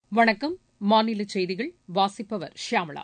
வணக்கம் மாநில செய்திகள் வாசிப்பவர் ஷியாமளா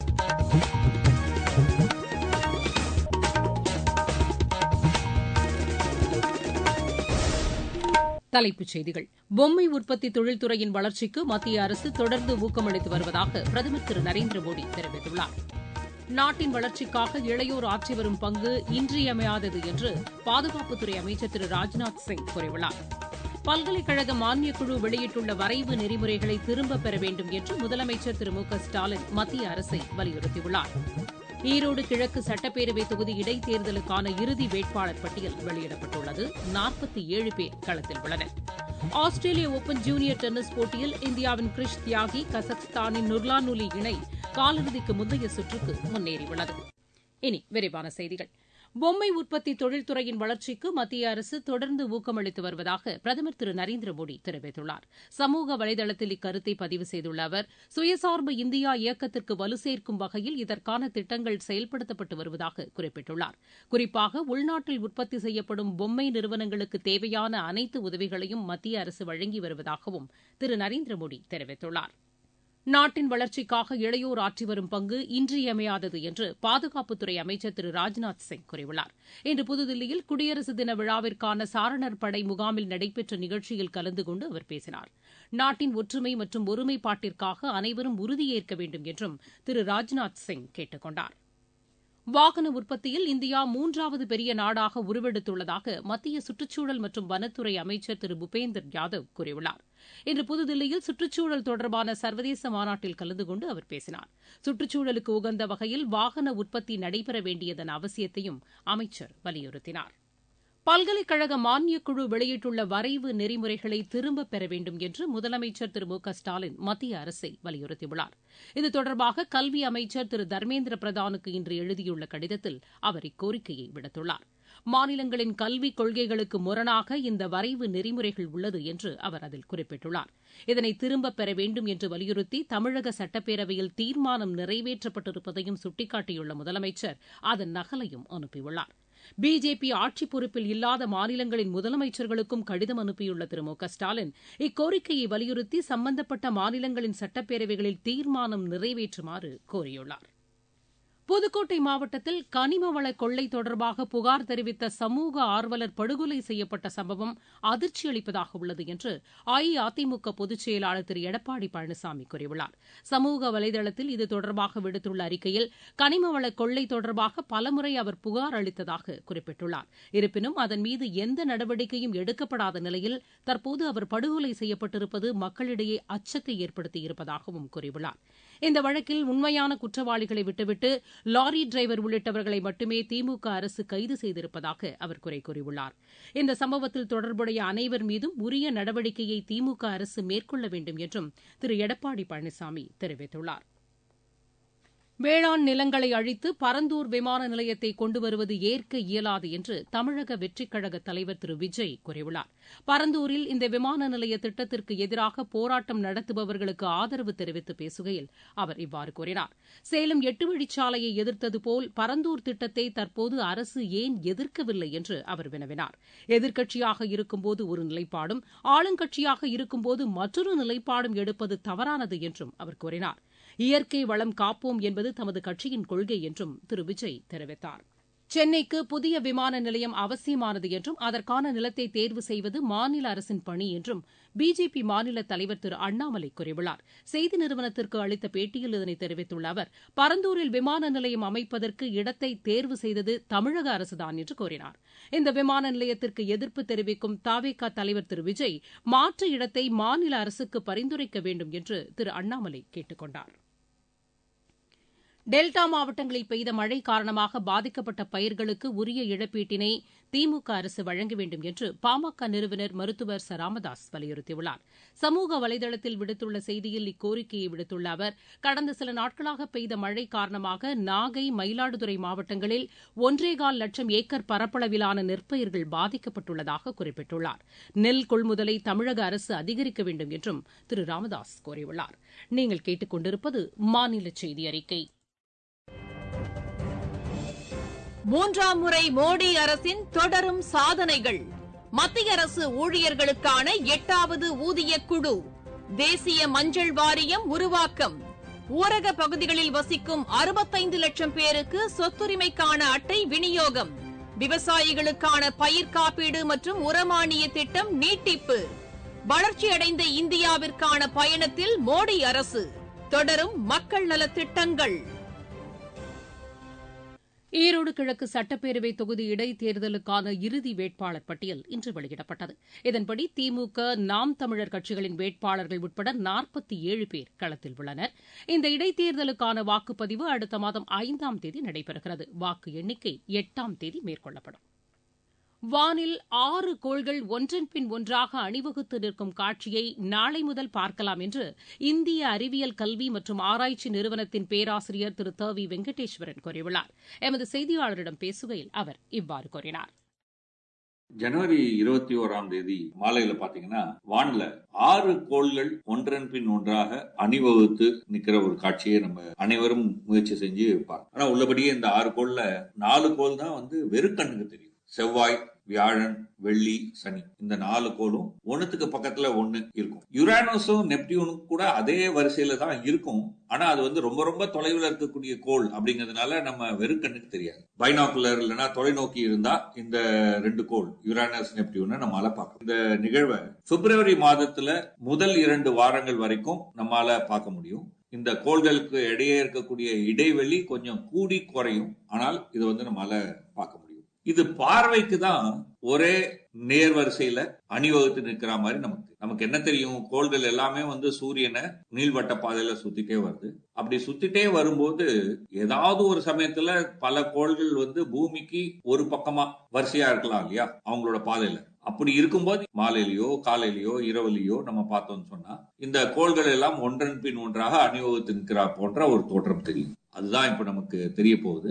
தலைப்புச் செய்திகள் பொம்மை உற்பத்தி தொழில்துறையின் வளர்ச்சிக்கு மத்திய அரசு தொடர்ந்து ஊக்கமளித்து வருவதாக பிரதமர் திரு நரேந்திர மோடி தெரிவித்துள்ளார் நாட்டின் வளர்ச்சிக்காக இளையோர் ஆற்றி வரும் பங்கு இன்றியமையாதது என்று பாதுகாப்புத்துறை அமைச்சர் திரு ராஜ்நாத் சிங் கூறியுள்ளார் பல்கலைக்கழக மானியக் குழு வெளியிட்டுள்ள வரைவு நெறிமுறைகளை திரும்பப் பெற வேண்டும் என்று முதலமைச்சர் திரு மு க ஸ்டாலின் மத்திய அரசை வலியுறுத்தியுள்ளார் ஈரோடு கிழக்கு சட்டப்பேரவை தொகுதி இடைத்தேர்தலுக்கான இறுதி வேட்பாளர் பட்டியல் வெளியிடப்பட்டுள்ளது நாற்பத்தி ஏழு பேர் களத்தில் உள்ளனர் ஆஸ்திரேலிய ஓபன் ஜூனியர் டென்னிஸ் போட்டியில் இந்தியாவின் கிரிஷ் தியாகி கசக்ஸ்தானின் நுர்லானுலி இணை காலிறுதிக்கு முந்தைய சுற்றுக்கு முன்னேறியுள்ளது இனி விரிவான செய்திகள் பொம்மை உற்பத்தி தொழில்துறையின் வளர்ச்சிக்கு மத்திய அரசு தொடர்ந்து ஊக்கமளித்து வருவதாக பிரதமர் திரு நரேந்திர மோடி தெரிவித்துள்ளார் சமூக வலைதளத்தில் இக்கருத்தை பதிவு செய்துள்ள அவர் சுயசார்பு இந்தியா இயக்கத்திற்கு வலு சேர்க்கும் வகையில் இதற்கான திட்டங்கள் செயல்படுத்தப்பட்டு வருவதாக குறிப்பிட்டுள்ளார் குறிப்பாக உள்நாட்டில் உற்பத்தி செய்யப்படும் பொம்மை நிறுவனங்களுக்கு தேவையான அனைத்து உதவிகளையும் மத்திய அரசு வழங்கி வருவதாகவும் திரு நரேந்திர மோடி தெரிவித்துள்ளார் நாட்டின் வளர்ச்சிக்காக இளையோர் ஆற்றி வரும் பங்கு இன்றியமையாதது என்று பாதுகாப்புத்துறை அமைச்சர் திரு ராஜ்நாத் சிங் கூறியுள்ளார் இன்று புதுதில்லியில் குடியரசு தின விழாவிற்கான சாரணர் படை முகாமில் நடைபெற்ற நிகழ்ச்சியில் கலந்து கொண்டு அவர் பேசினார் நாட்டின் ஒற்றுமை மற்றும் ஒருமைப்பாட்டிற்காக அனைவரும் உறுதியேற்க வேண்டும் என்றும் திரு ராஜ்நாத் சிங் கேட்டுக் கொண்டார் வாகன உற்பத்தியில் இந்தியா மூன்றாவது பெரிய நாடாக உருவெடுத்துள்ளதாக மத்திய சுற்றுச்சூழல் மற்றும் வனத்துறை அமைச்சர் திரு பூபேந்தர் யாதவ் கூறியுள்ளார் இன்று புதுதில்லியில் சுற்றுச்சூழல் தொடர்பான சர்வதேச மாநாட்டில் கலந்து கொண்டு அவர் பேசினார் சுற்றுச்சூழலுக்கு உகந்த வகையில் வாகன உற்பத்தி நடைபெற வேண்டியதன் அவசியத்தையும் அமைச்சர் வலியுறுத்தினார் பல்கலைக்கழக மானியக் குழு வெளியிட்டுள்ள வரைவு நெறிமுறைகளை திரும்பப் பெற வேண்டும் என்று முதலமைச்சர் திரு மு க ஸ்டாலின் மத்திய அரசை வலியுறுத்தியுள்ளார் இது தொடர்பாக கல்வி அமைச்சர் திரு தர்மேந்திர பிரதானுக்கு இன்று எழுதியுள்ள கடிதத்தில் அவர் இக்கோரிக்கையை விடுத்துள்ளார் மாநிலங்களின் கல்விக் கொள்கைகளுக்கு முரணாக இந்த வரைவு நெறிமுறைகள் உள்ளது என்று அவர் அதில் குறிப்பிட்டுள்ளார் இதனை திரும்பப் பெற வேண்டும் என்று வலியுறுத்தி தமிழக சட்டப்பேரவையில் தீர்மானம் நிறைவேற்றப்பட்டிருப்பதையும் சுட்டிக்காட்டியுள்ள முதலமைச்சர் அதன் நகலையும் அனுப்பியுள்ளார் பிஜேபி ஆட்சி பொறுப்பில் இல்லாத மாநிலங்களின் முதலமைச்சர்களுக்கும் கடிதம் அனுப்பியுள்ள திரு மு க ஸ்டாலின் இக்கோரிக்கையை வலியுறுத்தி சம்பந்தப்பட்ட மாநிலங்களின் சட்டப்பேரவைகளில் தீர்மானம் நிறைவேற்றுமாறு கோரியுள்ளார் புதுக்கோட்டை மாவட்டத்தில் கனிம வள கொள்ளை தொடர்பாக புகார் தெரிவித்த சமூக ஆர்வலர் படுகொலை செய்யப்பட்ட சம்பவம் அதிர்ச்சி அளிப்பதாக உள்ளது என்று அஇஅதிமுக பொதுச் செயலாளர் திரு எடப்பாடி பழனிசாமி கூறியுள்ளார் சமூக வலைதளத்தில் இது தொடர்பாக விடுத்துள்ள அறிக்கையில் கனிம வள கொள்ளை தொடர்பாக பலமுறை அவர் புகார் அளித்ததாக குறிப்பிட்டுள்ளார் இருப்பினும் அதன் மீது எந்த நடவடிக்கையும் எடுக்கப்படாத நிலையில் தற்போது அவர் படுகொலை செய்யப்பட்டிருப்பது மக்களிடையே அச்சத்தை ஏற்படுத்தியிருப்பதாகவும் கூறியுள்ளார் இந்த வழக்கில் உண்மையான குற்றவாளிகளை விட்டுவிட்டு லாரி டிரைவர் உள்ளிட்டவர்களை மட்டுமே திமுக அரசு கைது செய்திருப்பதாக அவர் குறை கூறியுள்ளார் இந்த சம்பவத்தில் தொடர்புடைய அனைவர் மீதும் உரிய நடவடிக்கையை திமுக அரசு மேற்கொள்ள வேண்டும் என்றும் திரு எடப்பாடி பழனிசாமி தெரிவித்துள்ளார் வேளாண் நிலங்களை அழித்து பரந்தூர் விமான நிலையத்தை கொண்டு வருவது ஏற்க இயலாது என்று தமிழக வெற்றிக் கழக தலைவர் திரு விஜய் கூறியுள்ளார் பரந்தூரில் இந்த விமான நிலைய திட்டத்திற்கு எதிராக போராட்டம் நடத்துபவர்களுக்கு ஆதரவு தெரிவித்து பேசுகையில் அவர் இவ்வாறு கூறினார் சேலம் எட்டு வழிச்சாலையை எதிர்த்தது போல் பரந்தூர் திட்டத்தை தற்போது அரசு ஏன் எதிர்க்கவில்லை என்று அவர் வினவினார் எதிர்க்கட்சியாக இருக்கும்போது ஒரு நிலைப்பாடும் ஆளுங்கட்சியாக இருக்கும்போது மற்றொரு நிலைப்பாடும் எடுப்பது தவறானது என்றும் அவர் கூறினார் இயற்கை வளம் காப்போம் என்பது தமது கட்சியின் கொள்கை என்றும் திரு விஜய் தெரிவித்தார் சென்னைக்கு புதிய விமான நிலையம் அவசியமானது என்றும் அதற்கான நிலத்தை தேர்வு செய்வது மாநில அரசின் பணி என்றும் பிஜேபி மாநில தலைவர் திரு அண்ணாமலை கூறியுள்ளார் செய்தி நிறுவனத்திற்கு அளித்த பேட்டியில் இதனை தெரிவித்துள்ள அவர் பரந்தூரில் விமான நிலையம் அமைப்பதற்கு இடத்தை தேர்வு செய்தது தமிழக அரசுதான் என்று கூறினார் இந்த விமான நிலையத்திற்கு எதிர்ப்பு தெரிவிக்கும் தாவேகா தலைவர் திரு விஜய் மாற்று இடத்தை மாநில அரசுக்கு பரிந்துரைக்க வேண்டும் என்று திரு அண்ணாமலை கேட்டுக் கொண்டாா் டெல்டா மாவட்டங்களில் பெய்த மழை காரணமாக பாதிக்கப்பட்ட பயிர்களுக்கு உரிய இழப்பீட்டினை திமுக அரசு வழங்க வேண்டும் என்று பாமக நிறுவனர் மருத்துவர் ச ராமதாஸ் வலியுறுத்தியுள்ளார் சமூக வலைதளத்தில் விடுத்துள்ள செய்தியில் இக்கோரிக்கையை விடுத்துள்ள அவர் கடந்த சில நாட்களாக பெய்த மழை காரணமாக நாகை மயிலாடுதுறை மாவட்டங்களில் ஒன்றேகால் லட்சம் ஏக்கர் பரப்பளவிலான நெற்பயிர்கள் பாதிக்கப்பட்டுள்ளதாக குறிப்பிட்டுள்ளார் நெல் கொள்முதலை தமிழக அரசு அதிகரிக்க வேண்டும் என்றும் திரு ராமதாஸ் கூறியுள்ளார் நீங்கள் கேட்டுக் கொண்டிருப்பது மாநில செய்தி அறிக்கை மூன்றாம் முறை மோடி அரசின் தொடரும் சாதனைகள் மத்திய அரசு ஊழியர்களுக்கான எட்டாவது ஊதிய குழு தேசிய மஞ்சள் வாரியம் உருவாக்கம் ஊரக பகுதிகளில் வசிக்கும் அறுபத்தைந்து லட்சம் பேருக்கு சொத்துரிமைக்கான அட்டை விநியோகம் விவசாயிகளுக்கான பயிர் காப்பீடு மற்றும் உரமானிய திட்டம் நீட்டிப்பு வளர்ச்சியடைந்த இந்தியாவிற்கான பயணத்தில் மோடி அரசு தொடரும் மக்கள் நலத் திட்டங்கள் ஈரோடு கிழக்கு சட்டப்பேரவை தொகுதி இடைத்தேர்தலுக்கான இறுதி வேட்பாளர் பட்டியல் இன்று வெளியிடப்பட்டது இதன்படி திமுக நாம் தமிழர் கட்சிகளின் வேட்பாளர்கள் உட்பட நாற்பத்தி ஏழு பேர் களத்தில் உள்ளனர் இந்த இடைத்தேர்தலுக்கான வாக்குப்பதிவு அடுத்த மாதம் ஐந்தாம் தேதி நடைபெறுகிறது வாக்கு எண்ணிக்கை எட்டாம் தேதி மேற்கொள்ளப்படும் வானில் ஆறு கோள்கள் ஒன்றன் பின் ஒன்றாக அணிவகுத்து நிற்கும் காட்சியை நாளை முதல் பார்க்கலாம் என்று இந்திய அறிவியல் கல்வி மற்றும் ஆராய்ச்சி நிறுவனத்தின் பேராசிரியர் திரு த வி வெங்கடேஸ்வரன் கூறியுள்ளார் எமது செய்தியாளரிடம் பேசுகையில் அவர் இவ்வாறு கூறினார் ஜனவரி இருபத்தி ஓராம் தேதி மாலையில பாத்தீங்கன்னா வான்ல ஆறு கோள்கள் ஒன்றன் பின் ஒன்றாக அணிவகுத்து நிக்கிற ஒரு காட்சியை நம்ம அனைவரும் முயற்சி செஞ்சு பார்க்கணும் ஆனா உள்ளபடியே இந்த ஆறு கோள்ல நாலு கோள் தான் வந்து வெறுக்கண்ணுக்கு தெரியும் செவ்வாய் வியாழன் வெள்ளி சனி இந்த நாலு கோளும் ஒண்ணுத்துக்கு பக்கத்துல ஒண்ணு இருக்கும் யுரானஸும் நெப்டியூனும் கூட அதே வரிசையில தான் இருக்கும் ஆனா அது வந்து ரொம்ப ரொம்ப தொலைவில் இருக்கக்கூடிய கோள் அப்படிங்கிறதுனால நம்ம வெறுக்கண்ணுக்கு தெரியாது பைனாக்குலர் இல்லைன்னா தொலைநோக்கி இருந்தா இந்த ரெண்டு கோள் யுரானஸ் நெப்டியூனை நம்மளால பார்க்கலாம் இந்த நிகழ்வை பிப்ரவரி மாதத்துல முதல் இரண்டு வாரங்கள் வரைக்கும் நம்மால பார்க்க முடியும் இந்த கோள்களுக்கு இடையே இருக்கக்கூடிய இடைவெளி கொஞ்சம் கூடி குறையும் ஆனால் இது வந்து நம்மளால பார்க்க முடியும் இது பார்வைக்கு தான் ஒரே நேர்வரிசையில அணிவகுத்து நிற்கிற மாதிரி நமக்கு நமக்கு என்ன தெரியும் கோள்கள் எல்லாமே வந்து சூரியனை நீள்வட்ட பாதையில சுத்திட்டே வருது அப்படி சுத்திட்டே வரும்போது ஏதாவது ஒரு சமயத்துல பல கோள்கள் வந்து பூமிக்கு ஒரு பக்கமா வரிசையா இருக்கலாம் இல்லையா அவங்களோட பாதையில அப்படி இருக்கும்போது மாலையிலயோ காலையிலயோ இரவுலையோ நம்ம பார்த்தோம்னு சொன்னா இந்த கோள்கள் எல்லாம் ஒன்றன் பின் ஒன்றாக அணிவகுத்து நிற்கிறா போன்ற ஒரு தோற்றம் தெரியும் அதுதான் இப்ப நமக்கு தெரிய போகுது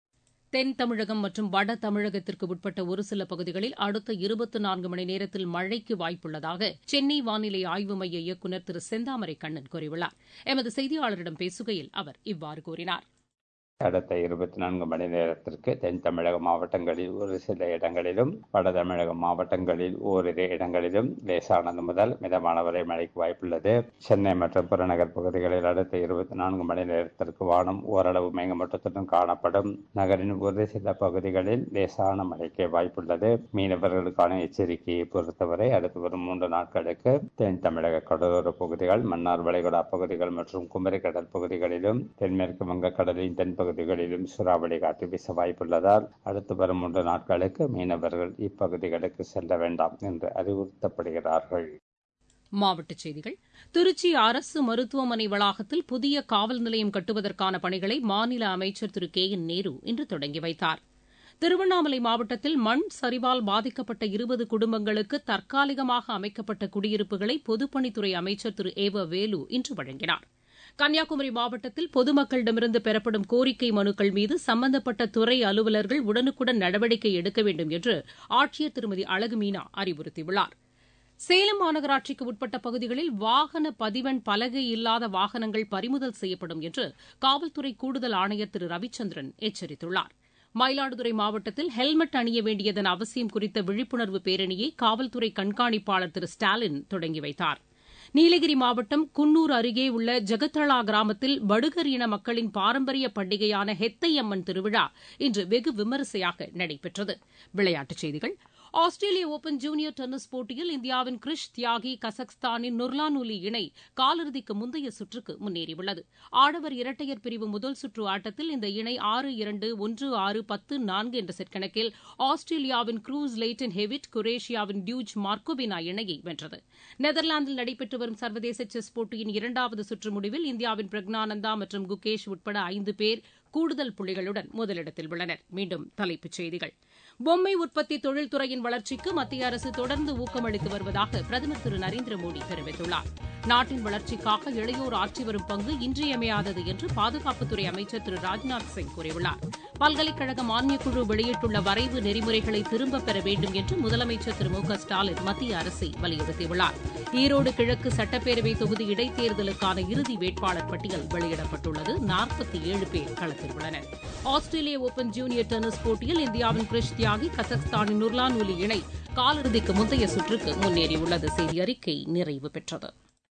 தென் தமிழகம் மற்றும் வட தமிழகத்திற்கு உட்பட்ட ஒரு சில பகுதிகளில் அடுத்த இருபத்தி நான்கு மணி நேரத்தில் மழைக்கு வாய்ப்புள்ளதாக சென்னை வானிலை ஆய்வு மைய இயக்குநர் திரு செந்தாமரை கண்ணன் கூறியுள்ளார் எமது செய்தியாளரிடம் பேசுகையில் அவர் இவ்வாறு கூறினார் அடுத்த இருபத்தி நான்கு மணி நேரத்திற்கு தென் தமிழக மாவட்டங்களில் ஒரு சில இடங்களிலும் வட தமிழக மாவட்டங்களில் ஓரிரு இடங்களிலும் லேசானது முதல் மிதமான வரை மழைக்கு வாய்ப்புள்ளது சென்னை மற்றும் புறநகர் பகுதிகளில் அடுத்த இருபத்தி நான்கு மணி நேரத்திற்கு வானம் ஓரளவு மேகமூட்டத்துடன் காணப்படும் நகரின் ஒரு சில பகுதிகளில் லேசான மழைக்கு வாய்ப்புள்ளது மீனவர்களுக்கான எச்சரிக்கையை பொறுத்தவரை அடுத்து வரும் மூன்று நாட்களுக்கு தென் தமிழக கடலோர பகுதிகள் மன்னார் வளைகுடா பகுதிகள் மற்றும் குமரி கடல் பகுதிகளிலும் தென்மேற்கு வங்கக்கடலின் தென் பகுதிகளிலும் சூறாவளி காற்று வீச வாய்ப்புள்ளதால் அடுத்து வரும் மூன்று நாட்களுக்கு மீனவர்கள் இப்பகுதிகளுக்கு செல்ல வேண்டாம் என்று அறிவுறுத்தப்படுகிறார்கள் மாவட்டச் செய்திகள் திருச்சி அரசு மருத்துவமனை வளாகத்தில் புதிய காவல் நிலையம் கட்டுவதற்கான பணிகளை மாநில அமைச்சர் திரு கே என் நேரு இன்று தொடங்கி வைத்தார் திருவண்ணாமலை மாவட்டத்தில் மண் சரிவால் பாதிக்கப்பட்ட இருபது குடும்பங்களுக்கு தற்காலிகமாக அமைக்கப்பட்ட குடியிருப்புகளை பொதுப்பணித்துறை அமைச்சர் திரு ஏ வ வேலு இன்று வழங்கினார் கன்னியாகுமரி மாவட்டத்தில் பொதுமக்களிடமிருந்து பெறப்படும் கோரிக்கை மனுக்கள் மீது சம்பந்தப்பட்ட துறை அலுவலர்கள் உடனுக்குடன் நடவடிக்கை எடுக்க வேண்டும் என்று ஆட்சியர் திருமதி அழகுமீனா அறிவுறுத்தியுள்ளார் சேலம் மாநகராட்சிக்கு உட்பட்ட பகுதிகளில் வாகன பதிவெண் பலகை இல்லாத வாகனங்கள் பறிமுதல் செய்யப்படும் என்று காவல்துறை கூடுதல் ஆணையர் திரு ரவிச்சந்திரன் எச்சரித்துள்ளார் மயிலாடுதுறை மாவட்டத்தில் ஹெல்மெட் அணிய வேண்டியதன் அவசியம் குறித்த விழிப்புணர்வு பேரணியை காவல்துறை கண்காணிப்பாளர் திரு ஸ்டாலின் தொடங்கி வைத்தார் நீலகிரி மாவட்டம் குன்னூர் அருகே உள்ள ஜெகத்தளா கிராமத்தில் படுகர் இன மக்களின் பாரம்பரிய பண்டிகையான ஹெத்தையம்மன் திருவிழா இன்று வெகு விமரிசையாக நடைபெற்றது விளையாட்டுச் செய்திகள் ஆஸ்திரேலிய ஓபன் ஜூனியர் டென்னிஸ் போட்டியில் இந்தியாவின் கிரிஷ் தியாகி கசக்ஸ்தானின் நுர்லானுலி இணை காலிறுதிக்கு முந்தைய சுற்றுக்கு முன்னேறியுள்ளது ஆடவர் இரட்டையர் பிரிவு முதல் சுற்று ஆட்டத்தில் இந்த இணை ஆறு இரண்டு ஒன்று ஆறு பத்து நான்கு என்ற செட் கணக்கில் ஆஸ்திரேலியாவின் க்ரூஸ் லேட்டன் ஹெவிட் குரேஷியாவின் டியூஜ் மார்கோபினா இணையை வென்றது நெதர்லாந்தில் நடைபெற்று வரும் சர்வதேச செஸ் போட்டியின் இரண்டாவது சுற்று முடிவில் இந்தியாவின் பிரக்னானந்தா மற்றும் குகேஷ் உட்பட ஐந்து பேர் கூடுதல் புள்ளிகளுடன் முதலிடத்தில் உள்ளனர் மீண்டும் தலைப்புச் செய்திகள் பொம்மை உற்பத்தி தொழில்துறையின் வளர்ச்சிக்கு மத்திய அரசு தொடர்ந்து ஊக்கமளித்து வருவதாக பிரதமர் திரு நரேந்திர மோடி தெரிவித்துள்ளார் நாட்டின் வளர்ச்சிக்காக இளையோர் ஆற்றி வரும் பங்கு இன்றியமையாதது என்று பாதுகாப்புத்துறை அமைச்சர் திரு ராஜ்நாத் சிங் கூறியுள்ளார் பல்கலைக்கழக மானியக்குழு வெளியிட்டுள்ள வரைவு நெறிமுறைகளை திரும்பப் பெற வேண்டும் என்று முதலமைச்சர் திரு மு க ஸ்டாலின் மத்திய அரசை வலியுறுத்தியுள்ளார் ஈரோடு கிழக்கு சட்டப்பேரவை தொகுதி இடைத்தேர்தலுக்கான இறுதி வேட்பாளர் பட்டியல் வெளியிடப்பட்டுள்ளது நாற்பத்தி ஏழு பேர் களத்தில் உள்ளனர் ஆஸ்திரேலிய ஓபன் ஜூனியர் டென்னிஸ் போட்டியில் இந்தியாவின் கிரிஷ் தியாகி கசக்ஸ்தானின் நுர்லான் உலி இணை காலிறுதிக்கு முந்தைய சுற்றுக்கு முன்னேறியுள்ளது செய்தி அறிக்கை நிறைவு பெற்றது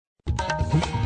வணக்கம்